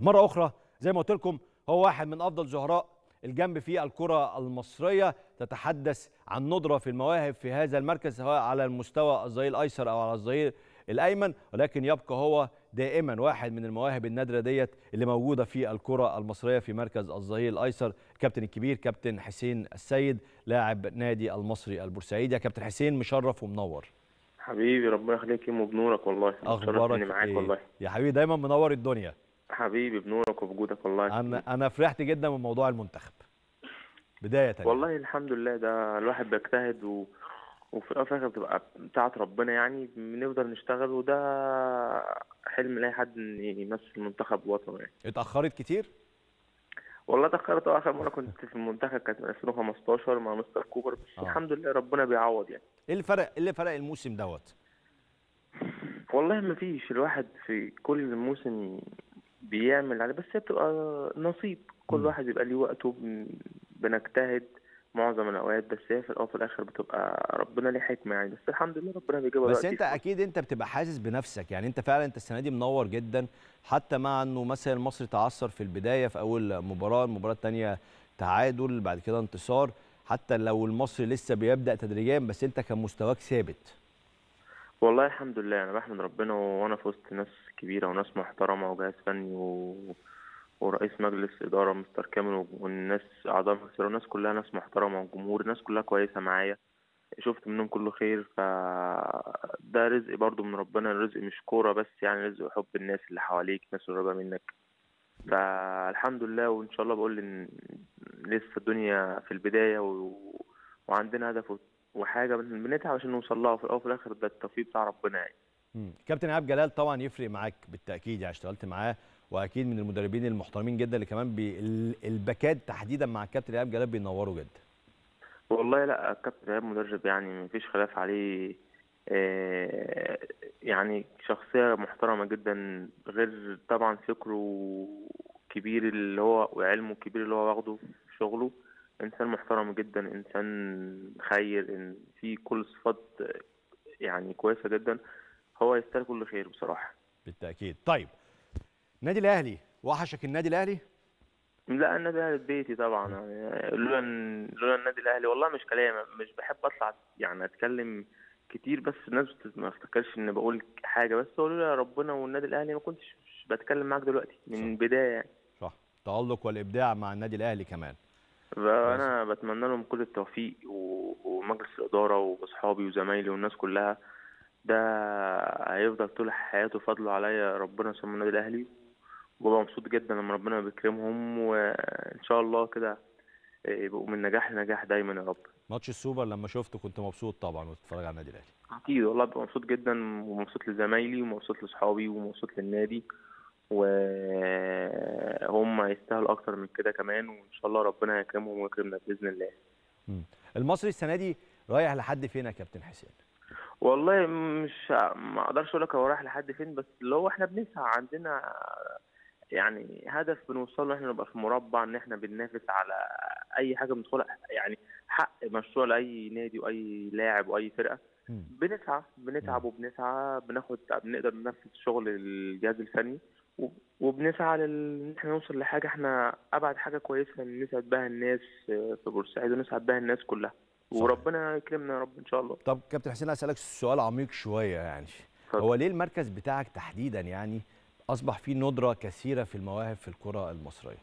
مرة أخرى زي ما قلت لكم هو واحد من أفضل زهراء الجنب في الكرة المصرية تتحدث عن ندرة في المواهب في هذا المركز سواء على المستوى الظهير الأيسر أو على الظهير الأيمن ولكن يبقى هو دائما واحد من المواهب النادرة ديت اللي موجودة في الكرة المصرية في مركز الظهير الأيسر الكابتن الكبير كابتن حسين السيد لاعب نادي المصري البورسعيدي يا كابتن حسين مشرف ومنور حبيبي ربنا يخليك يا بنورك والله متشرف اخبارك اني معاك إيه؟ والله يا حبيبي دايما منور الدنيا حبيبي بنورك وبوجودك والله انا انا فرحت جدا من موضوع المنتخب بدايه والله الحمد لله ده الواحد بيجتهد و... وفي الأول وفي الآخر بتبقى بتاعة ربنا يعني بنفضل نشتغل وده حلم لاي حد إن يمثل منتخب وطنه يعني اتاخرت كتير والله اتأخرت أه آخر مرة كنت في المنتخب كانت من 2015 مع مستر كوبر بس آه. الحمد لله ربنا بيعوض يعني ايه الفرق ايه اللي فرق الموسم دوت والله ما فيش الواحد في كل موسم بيعمل عليه بس هي بتبقى نصيب كل مم. واحد بيبقى ليه وقته بن- بنجتهد معظم الاوقات بس هي في الاول وفي الاخر بتبقى ربنا ليه حكمه يعني بس الحمد لله ربنا بيجيبها بس وقت انت اكيد انت بتبقى حاسس بنفسك يعني انت فعلا انت السنه دي منور جدا حتى مع انه مثلا المصري تعثر في البدايه في اول مباراه المباراه الثانيه تعادل بعد كده انتصار حتى لو المصري لسه بيبدا تدريجيا بس انت كان مستواك ثابت والله الحمد لله انا بحمد ربنا وانا في وسط ناس كبيره وناس محترمه وجهاز فني و... ورئيس مجلس اداره مستر كامل والناس اعضاء مجلس الإدارة، والناس كلها ناس محترمه والجمهور الناس كلها كويسه معايا شفت منهم كله خير ف ده رزق برضو من ربنا الرزق مش كوره بس يعني رزق وحب الناس اللي حواليك الناس القريبه منك فالحمد لله وان شاء الله بقول ان لسه الدنيا في البدايه و... وعندنا هدف و- وحاجه بن- بنتعب عشان نوصل لها وفي الاول وفي الاخر ده التوفيق بتاع ربنا يعني مم. كابتن ايهاب جلال طبعا يفرق معاك بالتاكيد يعني اشتغلت معاه واكيد من المدربين المحترمين جدا اللي كمان بي ال- الباكات تحديدا مع الكابتن ايهاب جلال بينوروا جدا والله لا الكابتن ايهاب مدرب يعني مفيش خلاف عليه آه، يعني شخصية محترمة جدا غير طبعا فكره كبير اللي هو وعلمه الكبير اللي هو واخده في شغله إنسان محترم جدا إنسان خير إن في كل صفات يعني كويسة جدا هو يستاهل كل خير بصراحة بالتاكيد طيب النادي الاهلي وحشك النادي الاهلي لا النادي الاهلي في بيتي طبعا يعني لولا إن- لولا النادي الاهلي والله مش كلام مش بحب اطلع يعني اتكلم كتير بس الناس بت- ما افتكرش ان بقول حاجه بس هو لولا ربنا والنادي الاهلي ما كنتش بتكلم معاك دلوقتي من صح. البدايه يعني صح تالق والابداع مع النادي الاهلي كمان فانا بتمنى لهم كل التوفيق و- ومجلس الاداره واصحابي وزمايلي والناس كلها ده هيفضل طول حياته فضله عليا ربنا ثم النادي الاهلي وببقى مبسوط جدا لما ربنا بيكرمهم وان شاء الله كده يبقوا من نجاح لنجاح دايما يا رب ماتش السوبر لما شفته كنت مبسوط طبعا وتتفرج على النادي الاهلي اكيد والله ببقى مبسوط جدا ومبسوط لزمايلي ومبسوط لاصحابي ومبسوط للنادي وهم يستاهلوا اكتر من كده كمان وان شاء الله ربنا يكرمهم ويكرمنا باذن الله مم. المصري السنه دي رايح لحد فين يا كابتن حسين والله مش ما اقدرش اقول لك هو رايح لحد فين بس اللي هو احنا بنسعى عندنا يعني هدف بنوصل له احنا نبقى في مربع ان احنا بننافس على اي حاجه بندخلها يعني حق مشروع لاي نادي واي لاعب واي فرقه مم. بنسعى بنتعب وبنسعى بناخد بنقدر ننفذ شغل الجهاز الفني و- وبنسعى لل- ان احنا نوصل لحاجه احنا ابعد حاجه كويسه نسعد بها الناس في بورسعيد ونسعد بها الناس كلها صح. وربنا يكرمنا يا رب ان شاء الله طب كابتن حسين اسالك سؤال عميق شويه يعني اتفضل. هو ليه المركز بتاعك تحديدا يعني اصبح فيه ندره كثيره في المواهب في الكره المصريه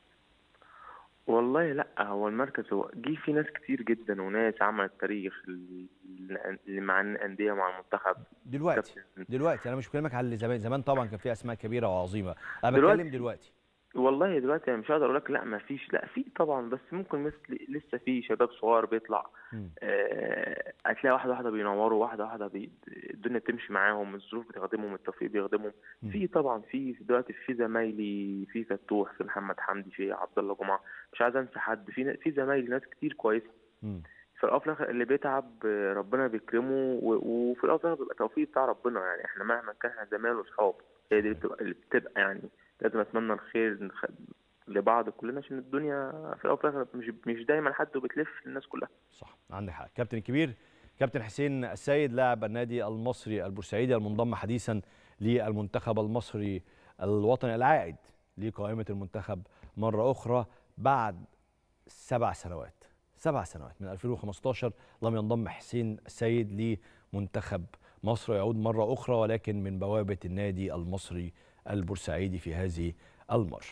والله لا هو المركز هو جه في ناس كتير جدا وناس عملت تاريخ ال- اللي مع الانديه مع المنتخب دلوقتي كابتن. دلوقتي انا مش بكلمك على اللي زمان زمان طبعا كان في اسماء كبيره وعظيمه انا دلوقتي- بتكلم دلوقتي والله دلوقتي انا مش هقدر اقول لك لا ما فيش لا في طبعا بس ممكن مثل لسه في شباب صغار بيطلع مم. آه، هتلاقي واحده واحده بينوروا واحده واحده بي... الدنيا بتمشي معاهم الظروف بتخدمهم التوفيق بيخدمهم مم. في طبعا في دلوقتي في زمايلي في فتوح في محمد حمدي في عبد الله جمعه مش عايز انسى حد في في زمايلي ناس كتير كويسه مم. في الاول وفي الاخر اللي بيتعب آه، ربنا بيكرمه و- وفي الاول وفي الاخر بيبقى توفيق بتاع ربنا يعني احنا مهما كان احنا زمايل واصحاب هي دي اللي بتبقى اللي بتبقى يعني لازم اتمنى الخير نخ- لبعض كلنا عشان الدنيا في الاول وفي الاخر مش مش دايما حد وبتلف الناس كلها صح عندك حق كابتن الكبير كابتن حسين السيد لاعب النادي المصري البورسعيدي المنضم حديثا للمنتخب المصري الوطني العائد لقائمة المنتخب مرة أخرى بعد سبع سنوات سبع سنوات من 2015 لم ينضم حسين السيد لمنتخب مصر يعود مرة أخرى ولكن من بوابة النادي المصري البورسعيدي في هذه المرة